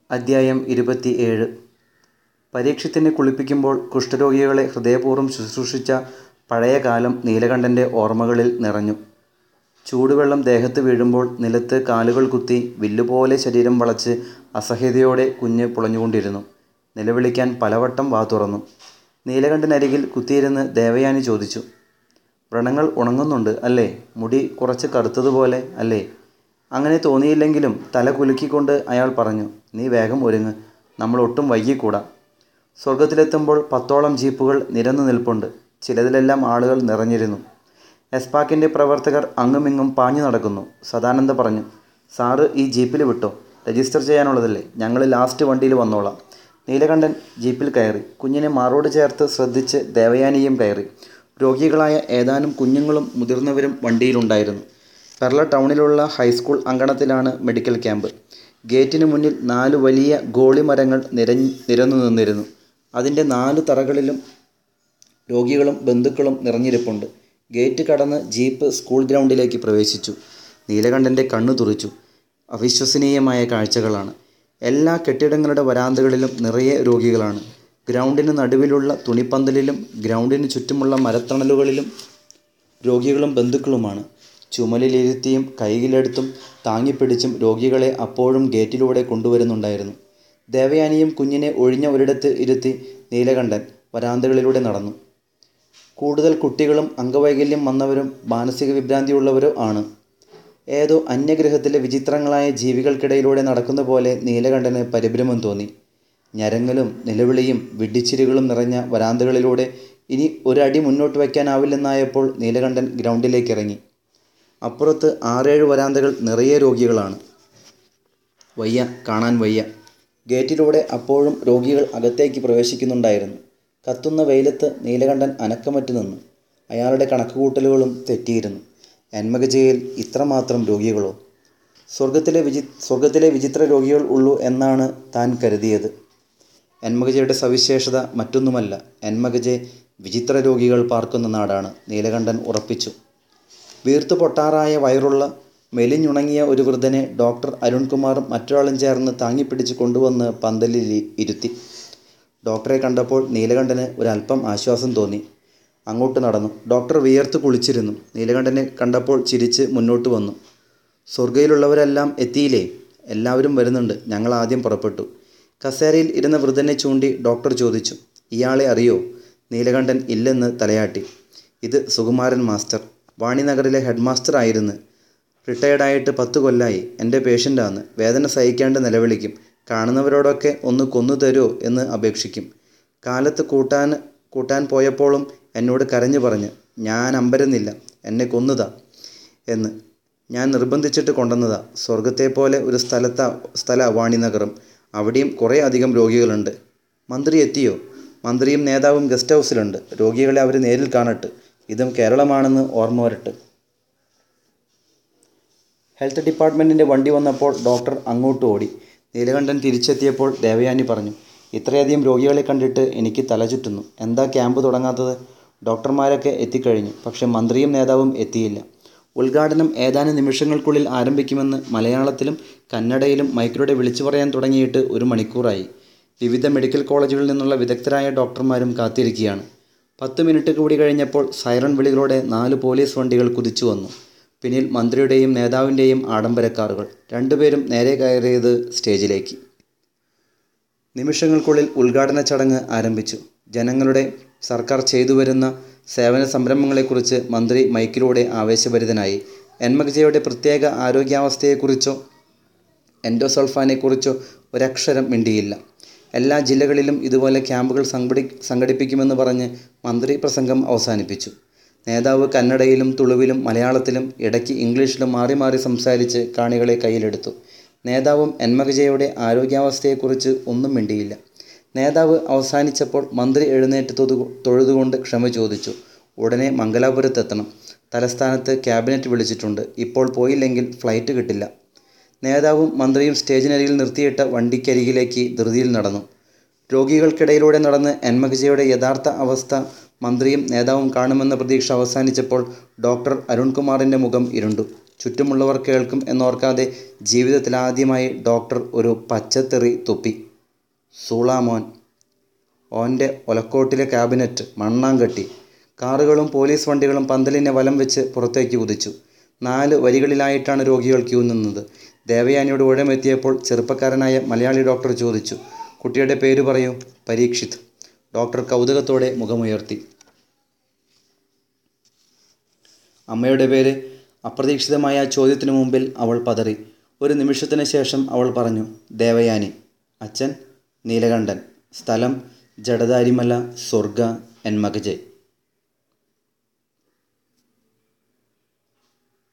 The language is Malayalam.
അദ്ധ്യായം ഇരുപത്തി ഏഴ് പരീക്ഷത്തിന് കുളിപ്പിക്കുമ്പോൾ കുഷ്ഠരോഗികളെ ഹൃദയപൂർവ്വം ശുശ്രൂഷിച്ച പഴയ കാലം നീലകണ്ഠൻ്റെ ഓർമ്മകളിൽ നിറഞ്ഞു ചൂടുവെള്ളം ദേഹത്ത് വീഴുമ്പോൾ നിലത്ത് കാലുകൾ കുത്തി വില്ലുപോലെ ശരീരം വളച്ച് അസഹ്യതയോടെ കുഞ്ഞ് പുളഞ്ഞുകൊണ്ടിരുന്നു നിലവിളിക്കാൻ പലവട്ടം വാ തുറന്നു നീലകണ്ഠനരികിൽ കുത്തിയിരുന്ന് ദേവയാനി ചോദിച്ചു വ്രണങ്ങൾ ഉണങ്ങുന്നുണ്ട് അല്ലേ മുടി കുറച്ച് കറുത്തതുപോലെ അല്ലേ അങ്ങനെ തോന്നിയില്ലെങ്കിലും തല കുലുക്കിക്കൊണ്ട് അയാൾ പറഞ്ഞു നീ വേഗം ഒരുങ്ങ് നമ്മൾ ഒട്ടും വൈകിക്കൂടാ സ്വർഗത്തിലെത്തുമ്പോൾ പത്തോളം ജീപ്പുകൾ നിരന്നു നിൽപ്പുണ്ട് ചിലതിലെല്ലാം ആളുകൾ നിറഞ്ഞിരുന്നു എസ്പാക്കിൻ്റെ പ്രവർത്തകർ അങ്ങുമിങ്ങും പാഞ്ഞു നടക്കുന്നു സദാനന്ദ പറഞ്ഞു സാറ് ഈ ജീപ്പിൽ വിട്ടോ രജിസ്റ്റർ ചെയ്യാനുള്ളതല്ലേ ഞങ്ങൾ ലാസ്റ്റ് വണ്ടിയിൽ വന്നോളാം നീലകണ്ഠൻ ജീപ്പിൽ കയറി കുഞ്ഞിനെ മാറോട് ചേർത്ത് ശ്രദ്ധിച്ച് ദേവയാനിയും കയറി രോഗികളായ ഏതാനും കുഞ്ഞുങ്ങളും മുതിർന്നവരും വണ്ടിയിലുണ്ടായിരുന്നു പെർള ടൗണിലുള്ള ഹൈസ്കൂൾ അങ്കണത്തിലാണ് മെഡിക്കൽ ക്യാമ്പ് ഗേറ്റിന് മുന്നിൽ നാല് വലിയ ഗോളിമരങ്ങൾ നിരഞ്ഞ് നിരന്നു നിന്നിരുന്നു അതിൻ്റെ നാല് തറകളിലും രോഗികളും ബന്ധുക്കളും നിറഞ്ഞിരിപ്പുണ്ട് ഗേറ്റ് കടന്ന് ജീപ്പ് സ്കൂൾ ഗ്രൗണ്ടിലേക്ക് പ്രവേശിച്ചു നീലകണ്ഠൻ്റെ കണ്ണു തുറിച്ചു അവിശ്വസനീയമായ കാഴ്ചകളാണ് എല്ലാ കെട്ടിടങ്ങളുടെ വരാന്തകളിലും നിറയെ രോഗികളാണ് ഗ്രൗണ്ടിന് നടുവിലുള്ള തുണിപ്പന്തലിലും ഗ്രൗണ്ടിന് ചുറ്റുമുള്ള മരത്തണലുകളിലും രോഗികളും ബന്ധുക്കളുമാണ് ചുമലിലിരുത്തിയും കൈയിലെടുത്തും താങ്ങിപ്പിടിച്ചും രോഗികളെ അപ്പോഴും ഗേറ്റിലൂടെ കൊണ്ടുവരുന്നുണ്ടായിരുന്നു ദേവയാനിയും കുഞ്ഞിനെ ഒഴിഞ്ഞ ഒരിടത്ത് ഇരുത്തി നീലകണ്ഠൻ വരാന്തകളിലൂടെ നടന്നു കൂടുതൽ കുട്ടികളും അംഗവൈകല്യം വന്നവരും മാനസിക വിഭ്രാന്തിയുള്ളവരോ ആണ് ഏതോ അന്യഗ്രഹത്തിലെ വിചിത്രങ്ങളായ ജീവികൾക്കിടയിലൂടെ നടക്കുന്ന പോലെ നീലകണ്ഠന് പരിഭ്രമം തോന്നി ഞരങ്ങലും നിലവിളിയും വിഡ്ഢിച്ചിരികളും നിറഞ്ഞ വരാന്തകളിലൂടെ ഇനി ഒരടി മുന്നോട്ട് വയ്ക്കാനാവില്ലെന്നായപ്പോൾ നീലകണ്ഠൻ ഗ്രൗണ്ടിലേക്ക് ഇറങ്ങി അപ്പുറത്ത് ആറേഴ് വരാന്തകൾ നിറയെ രോഗികളാണ് വയ്യ കാണാൻ വയ്യ ഗേറ്റിലൂടെ അപ്പോഴും രോഗികൾ അകത്തേക്ക് പ്രവേശിക്കുന്നുണ്ടായിരുന്നു കത്തുന്ന വെയിലത്ത് നീലകണ്ഠൻ അനക്കമറ്റ് നിന്നു അയാളുടെ കണക്കുകൂട്ടലുകളും തെറ്റിയിരുന്നു എന്മകജയിൽ ഇത്രമാത്രം രോഗികളോ സ്വർഗത്തിലെ വിചി സ്വർഗത്തിലെ വിചിത്ര രോഗികൾ ഉള്ളൂ എന്നാണ് താൻ കരുതിയത് എന്മകജയുടെ സവിശേഷത മറ്റൊന്നുമല്ല എന്മകജെ വിചിത്ര രോഗികൾ പാർക്കുന്ന നാടാണ് നീലകണ്ഠൻ ഉറപ്പിച്ചു വീർത്തു പൊട്ടാറായ വയറുള്ള മെലിഞ്ഞുണങ്ങിയ ഒരു വൃദ്ധനെ ഡോക്ടർ അരുൺകുമാറും മറ്റൊരാളും ചേർന്ന് താങ്ങിപ്പിടിച്ച് കൊണ്ടുവന്ന് പന്തലിൽ ഇരുത്തി ഡോക്ടറെ കണ്ടപ്പോൾ നീലകണ്ഠന് ഒരല്പം ആശ്വാസം തോന്നി അങ്ങോട്ട് നടന്നു ഡോക്ടർ വിയർത്ത് കുളിച്ചിരുന്നു നീലകണ്ഠനെ കണ്ടപ്പോൾ ചിരിച്ച് മുന്നോട്ട് വന്നു സ്വർഗയിലുള്ളവരെല്ലാം എത്തിയില്ലേ എല്ലാവരും വരുന്നുണ്ട് ഞങ്ങൾ ആദ്യം പുറപ്പെട്ടു കസേരയിൽ ഇരുന്ന വൃദ്ധനെ ചൂണ്ടി ഡോക്ടർ ചോദിച്ചു ഇയാളെ അറിയോ നീലകണ്ഠൻ ഇല്ലെന്ന് തലയാട്ടി ഇത് സുകുമാരൻ മാസ്റ്റർ വാണിനഗറിലെ ഹെഡ് മാസ്റ്റർ ആയിരുന്നു റിട്ടയർഡായിട്ട് പത്ത് കൊല്ലായി എൻ്റെ പേഷ്യൻ്റാണ് വേദന സഹിക്കാണ്ട് നിലവിളിക്കും കാണുന്നവരോടൊക്കെ ഒന്ന് കൊന്നു തരുമോ എന്ന് അപേക്ഷിക്കും കാലത്ത് കൂട്ടാൻ കൂട്ടാൻ പോയപ്പോഴും എന്നോട് കരഞ്ഞു പറഞ്ഞ് ഞാൻ അമ്പരുന്നില്ല എന്നെ കൊന്നുതാ എന്ന് ഞാൻ നിർബന്ധിച്ചിട്ട് കൊണ്ടുവന്നതാ സ്വർഗത്തെ പോലെ ഒരു സ്ഥലത്താ സ്ഥല വാണിനഗറും അവിടെയും കുറേ അധികം രോഗികളുണ്ട് മന്ത്രി എത്തിയോ മന്ത്രിയും നേതാവും ഗസ്റ്റ് ഹൗസിലുണ്ട് രോഗികളെ അവർ നേരിൽ കാണട്ടെ ഇതും കേരളമാണെന്ന് ഓർമ്മ വരട്ടെ ഹെൽത്ത് ഡിപ്പാർട്ട്മെൻറ്റിൻ്റെ വണ്ടി വന്നപ്പോൾ ഡോക്ടർ അങ്ങോട്ട് ഓടി നീലകണ്ഠൻ തിരിച്ചെത്തിയപ്പോൾ ദേവയാനി പറഞ്ഞു ഇത്രയധികം രോഗികളെ കണ്ടിട്ട് എനിക്ക് തല ചുറ്റുന്നു എന്താ ക്യാമ്പ് തുടങ്ങാത്തത് ഡോക്ടർമാരൊക്കെ എത്തിക്കഴിഞ്ഞു പക്ഷെ മന്ത്രിയും നേതാവും എത്തിയില്ല ഉദ്ഘാടനം ഏതാനും നിമിഷങ്ങൾക്കുള്ളിൽ ആരംഭിക്കുമെന്ന് മലയാളത്തിലും കന്നഡയിലും മൈക്കിലൂടെ വിളിച്ചു പറയാൻ തുടങ്ങിയിട്ട് ഒരു മണിക്കൂറായി വിവിധ മെഡിക്കൽ കോളേജുകളിൽ നിന്നുള്ള വിദഗ്ധരായ ഡോക്ടർമാരും കാത്തിരിക്കുകയാണ് പത്ത് മിനിറ്റ് കൂടി കഴിഞ്ഞപ്പോൾ സൈറൺ വിളികളോടെ നാല് പോലീസ് വണ്ടികൾ കുതിച്ചു വന്നു പിന്നിൽ മന്ത്രിയുടെയും നേതാവിൻ്റെയും ആഡംബര കാറുകൾ രണ്ടുപേരും നേരെ കയറിയത് സ്റ്റേജിലേക്ക് നിമിഷങ്ങൾക്കുള്ളിൽ ഉദ്ഘാടന ചടങ്ങ് ആരംഭിച്ചു ജനങ്ങളുടെ സർക്കാർ ചെയ്തു വരുന്ന സേവന സംരംഭങ്ങളെക്കുറിച്ച് മന്ത്രി മൈക്കിലൂടെ ആവേശഭരിതനായി എന്മകജയുടെ പ്രത്യേക ആരോഗ്യാവസ്ഥയെക്കുറിച്ചോ എൻഡോസൾഫാനെക്കുറിച്ചോ ഒരക്ഷരം മിണ്ടിയില്ല എല്ലാ ജില്ലകളിലും ഇതുപോലെ ക്യാമ്പുകൾ സംഘടി സംഘടിപ്പിക്കുമെന്ന് പറഞ്ഞ് മന്ത്രി പ്രസംഗം അവസാനിപ്പിച്ചു നേതാവ് കന്നഡയിലും തുളുവിലും മലയാളത്തിലും ഇടയ്ക്ക് ഇംഗ്ലീഷിലും മാറി മാറി സംസാരിച്ച് കാണികളെ കയ്യിലെടുത്തു നേതാവും എന്മകജയുടെ ആരോഗ്യാവസ്ഥയെക്കുറിച്ച് ഒന്നും മിണ്ടിയില്ല നേതാവ് അവസാനിച്ചപ്പോൾ മന്ത്രി എഴുന്നേറ്റ് തൊതു തൊഴുതുകൊണ്ട് ക്ഷമ ചോദിച്ചു ഉടനെ മംഗലാപുരത്തെത്തണം തലസ്ഥാനത്ത് ക്യാബിനറ്റ് വിളിച്ചിട്ടുണ്ട് ഇപ്പോൾ പോയില്ലെങ്കിൽ ഫ്ലൈറ്റ് കിട്ടില്ല നേതാവും മന്ത്രിയും സ്റ്റേജിനരികിൽ നിർത്തിയിട്ട വണ്ടിക്കരികിലേക്ക് ധൃതിയിൽ നടന്നു രോഗികൾക്കിടയിലൂടെ നടന്ന് എന്മകജയുടെ യഥാർത്ഥ അവസ്ഥ മന്ത്രിയും നേതാവും കാണുമെന്ന പ്രതീക്ഷ അവസാനിച്ചപ്പോൾ ഡോക്ടർ അരുൺകുമാറിൻ്റെ മുഖം ഇരുണ്ടു ചുറ്റുമുള്ളവർ കേൾക്കും എന്നോർക്കാതെ ജീവിതത്തിൽ ആദ്യമായി ഡോക്ടർ ഒരു പച്ചത്തെറി തുപ്പി സൂളാമോൻ ഓൻ്റെ ഒലക്കോട്ടിലെ ക്യാബിനറ്റ് മണ്ണാങ്കട്ടി കാറുകളും പോലീസ് വണ്ടികളും പന്തലിനെ വലം വെച്ച് പുറത്തേക്ക് കുതിച്ചു നാല് വരികളിലായിട്ടാണ് രോഗികൾ ക്യൂ നിന്നത് ദേവയാനിയുടെ ഊഴമെത്തിയപ്പോൾ ചെറുപ്പക്കാരനായ മലയാളി ഡോക്ടർ ചോദിച്ചു കുട്ടിയുടെ പേര് പറയൂ പരീക്ഷിത് ഡോക്ടർ കൗതുകത്തോടെ മുഖമുയർത്തി അമ്മയുടെ പേര് അപ്രതീക്ഷിതമായ ആ ചോദ്യത്തിനു മുമ്പിൽ അവൾ പതറി ഒരു നിമിഷത്തിന് ശേഷം അവൾ പറഞ്ഞു ദേവയാനി അച്ഛൻ നീലകണ്ഠൻ സ്ഥലം ജഡധാരിമല സ്വർഗ എൻ മകജയ്